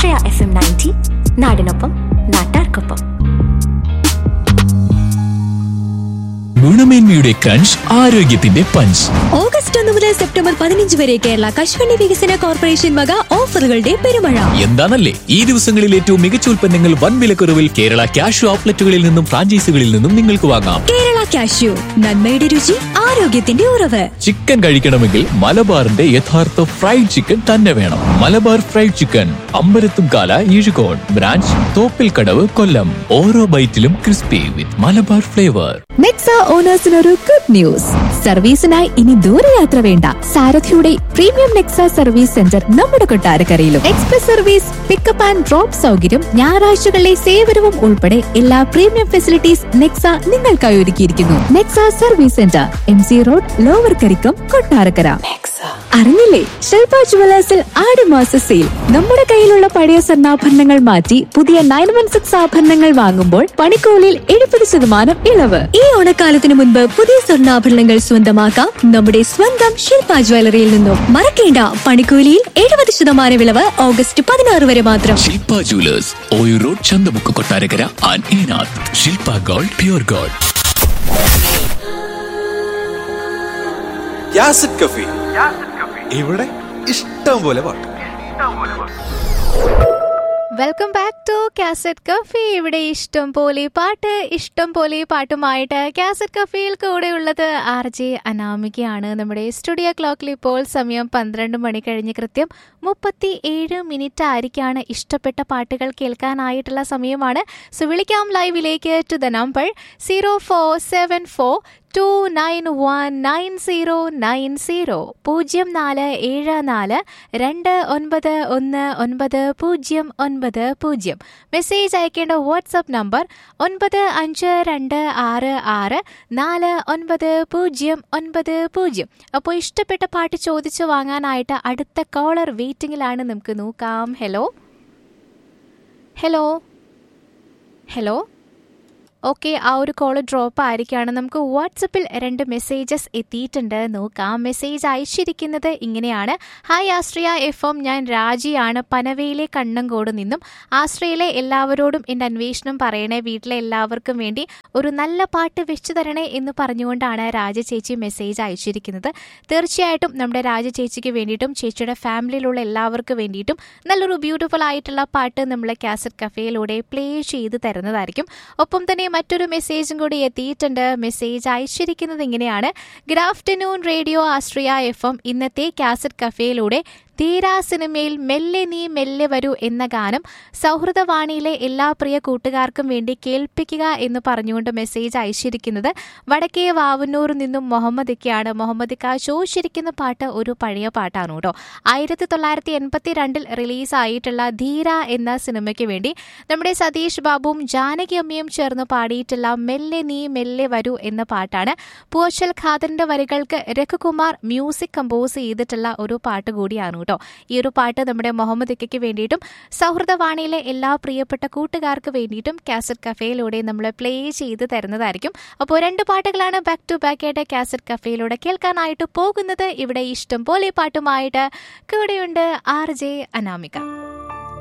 ആശ്രയ F M ninety നാടിനൊപ്പം നാട്ടാർക്കൊപ്പം ഗുണമേന്മയുടെ ക്രഞ്ച് ആരോഗ്യത്തിന്റെ പഞ്ച് ഓഗസ്റ്റ് ഒന്ന് മുതൽ സെപ്റ്റംബർ പതിനഞ്ച് വരെ കേരള കശുവണ്ടി വികസന കോർപ്പറേഷൻ വക ഓഫറുകളുടെ പെരുമഴ എന്താണല്ലേ ഈ ദിവസങ്ങളിൽ ഏറ്റവും മികച്ച ഉൽപ്പന്നങ്ങൾ വൻ വിലക്കുറവിൽ കേരള ക്യാഷ് ഔട്ട്ലെറ്റുകളിൽ നിന്നും ഫ്രാഞ്ചൈസികളിൽ നിന്നും നിങ്ങൾക്ക് വാങ്ങാം കേരള കാഷ്യൂ നന്മയുടെ രുചി ആരോഗ്യത്തിന്റെ ഉറവ് ചിക്കൻ കഴിക്കണമെങ്കിൽ മലബാറിന്റെ യഥാർത്ഥ ഫ്രൈഡ് ചിക്കൻ തന്നെ വേണം Malabar fried chicken Ambalathumkala Ezhukode branch Thoppil Kadavu Kollam ഓരോ ബൈറ്റിലും crispy with Malabar flavour Nexa ഓണേഴ്സിനൊരു ഗുഡ് ന്യൂസ് സർവീസിനായി ഇനി ദൂരയാത്ര വേണ്ട സാരഥിയുടെ പ്രീമിയം നെക്സ സർവീസ് സെന്റർ നമ്മുടെ കൊട്ടാരക്കരയിലും express service pickup and drop സൗകര്യം ഞായറാഴ്ചകളിലെ സേവനവും ഉൾപ്പെടെ എല്ലാ പ്രീമിയം ഫെസിലിറ്റീസ് നെക്സ നിങ്ങൾക്കായി ഒരുക്കിയിരിക്കുന്നു Nexa service centre M C road lower Karikkam Kottarakkara അറിഞ്ഞില്ലേ ശില്പ ജുവലേഴ്സിൽ ആടുമാസ സെയിൽ നമ്മുടെ കയ്യിലുള്ള പഴയ സ്വർണ്ണാഭരണങ്ങൾ മാറ്റി പുതിയ നയൻ വൺ സിക്സ് ആഭരണങ്ങൾ വാങ്ങുമ്പോൾ പണിക്കൂലിയിൽ എഴുപത് ശതമാനം ഇളവ് ഈ ഓണക്കാലത്തിന് മുൻപ് പുതിയ സ്വർണ്ണാഭരണങ്ങൾ സ്വന്തമാക്കാം നമ്മുടെ സ്വന്തം ശില്പ ജ്വല്ലറിയിൽ നിന്നും മറക്കേണ്ട പണിക്കൂലിയിൽ എഴുപത് ശതമാനം ഇളവ് ഓഗസ്റ്റ് പതിനാറ് വരെ മാത്രം ശില്പ ജുവലേഴ്സ് ഓയു road Chanthamukku Kottarakkara and Enath Shilpa gold pure gold യാസിഡ് കഫി ഇവിടെ ഇഷ്ടം പോലെ പാട്ട് welcome back to cassette cafe ഇവിടെ ഇഷ്ടം പോലെ പാട്ട് ഇഷ്ടം പോലെ പാട്ടുമായിട്ട് കാസറ്റ് കഫേയിൽ കൂടെ ഉള്ളത് ആർ ജെ അനാമികയാണ് നമ്മുടെ സ്റ്റുഡിയോ ക്ലോക്കിൽ ഇപ്പോൾ സമയം പന്ത്രണ്ട് മണി കഴിഞ്ഞ് കൃത്യം മുപ്പത്തി ഏഴ് മിനിറ്റ് ആയിരിക്കാണ് ഇഷ്ടപ്പെട്ട പാട്ടുകൾ കേൾക്കാനായിട്ടുള്ള സമയമാണ് സോ വിളിക്കാം ലൈവിലേക്ക് to the number zero four seven four two nine one nine zero nine zero പൂജ്യം നാല് ഏഴ് നാല് രണ്ട് ഒൻപത് ഒന്ന് ഒൻപത് പൂജ്യം ഒൻപത് പൂജ്യം മെസ്സേജ് അയക്കേണ്ട വാട്സപ്പ് നമ്പർ ഒൻപത് അഞ്ച് രണ്ട് ആറ് ആറ് നാല് ഒൻപത് പൂജ്യം ഒൻപത് പൂജ്യം അപ്പോൾ ഇഷ്ടപ്പെട്ട പാട്ട് ചോദിച്ചു വാങ്ങാനായിട്ട് അടുത്ത കോളർ വെയിറ്റിംഗിലാണ് നമുക്ക് നോക്കാം ഹലോ ഹലോ ഹലോ ഓക്കെ ആ ഒരു കോൾ ഡ്രോപ്പ് ആയിരിക്കുകയാണ് നമുക്ക് വാട്സപ്പിൽ രണ്ട് മെസ്സേജസ് എത്തിയിട്ടുണ്ട് നോക്കാം മെസ്സേജ് അയച്ചിരിക്കുന്നത് ഇങ്ങനെയാണ് ഹായ് ആശ്രയ എഫ് എം ഞാൻ രാജിയാണ് പനവയിലെ കണ്ണങ്കോട് നിന്നും ആശ്രയയിലെ എല്ലാവരോടും എൻ്റെ അന്വേഷണം പറയണേ വീട്ടിലെ എല്ലാവർക്കും വേണ്ടി ഒരു നല്ല പാട്ട് വെച്ചു തരണേ എന്ന് പറഞ്ഞുകൊണ്ടാണ് രാജ ചേച്ചി മെസ്സേജ് അയച്ചിരിക്കുന്നത് തീർച്ചയായിട്ടും നമ്മുടെ രാജ ചേച്ചിക്ക് വേണ്ടിയിട്ടും ചേച്ചിയുടെ ഫാമിലിയിലുള്ള എല്ലാവർക്കും വേണ്ടിയിട്ടും നല്ലൊരു ബ്യൂട്ടിഫുൾ ആയിട്ടുള്ള പാട്ട് നമ്മൾ കാസറ്റ് കഫേയിലൂടെ പ്ലേ ചെയ്ത് തരുന്നതായിരിക്കും ഒപ്പം തന്നെ മറ്റൊരു മെസ്സേജും കൂടി എത്തിയിട്ടുണ്ട് മെസ്സേജ് അയച്ചിരിക്കുന്നത് ഇങ്ങനെയാണ് good afternoon radio Ashraya F M ഇന്നത്തെ കാസറ്റ് കഫേയിലൂടെ ധീരാ സിനിമയിൽ മെല്ലെ നീ മെല്ലെ വരൂ എന്ന ഗാനം സൗഹൃദവാണിയിലെ എല്ലാ പ്രിയ കൂട്ടുകാർക്കും വേണ്ടി കേൾപ്പിക്കുക എന്ന് പറഞ്ഞുകൊണ്ട് മെസ്സേജ് അയച്ചിരിക്കുന്നത് വടക്കേ വാവന്നൂരിൽ നിന്നും മുഹമ്മദ് ഇക്കയാണ് മുഹമ്മദ് ഇക്ക ചോദിച്ചിരിക്കുന്ന പാട്ട് ഒരു പഴയ പാട്ടാണ് കേട്ടോ ആയിരത്തി തൊള്ളായിരത്തി എൺപത്തി രണ്ടിൽ റിലീസായിട്ടുള്ള ധീര എന്ന സിനിമയ്ക്ക് വേണ്ടി നമ്മുടെ സതീഷ് ബാബുവും ജാനകി അമ്മയും ചേർന്ന് പാടിയിട്ടുള്ള മെല്ലെ നീ മെല്ലെ വരൂ എന്ന പാട്ടാണ് പൂച്ചൽ ഖാദറിന്റെ വരികൾക്ക് രഘുകുമാർ മ്യൂസിക് കമ്പോസ് ചെയ്തിട്ടുള്ള ഒരു പാട്ട് കൂടിയാണ് കേട്ടോ ഈ ഒരു പാട്ട് നമ്മുടെ മുഹമ്മദ് ഇക്കയ്ക്ക് വേണ്ടിയിട്ടും സൗഹൃദവാണിയിലെ എല്ലാ പ്രിയപ്പെട്ട കൂട്ടുകാർക്ക് വേണ്ടിയിട്ടും കാസറ്റ് കഫേയിലൂടെ നമ്മൾ പ്ലേ ചെയ്ത് തരുന്നതായിരിക്കും അപ്പോൾ രണ്ട് പാട്ടുകളാണ് ബാക്ക് ടു ബാക്ക് ആയിട്ട് കാസറ്റ് കഫേയിലൂടെ കേൾക്കാനായിട്ട് പോകുന്നത് ഇവിടെ ഇഷ്ടം പോലെ പാട്ടുമായിട്ട് കൂടെയുണ്ട് ആർ ജെ അനാമിക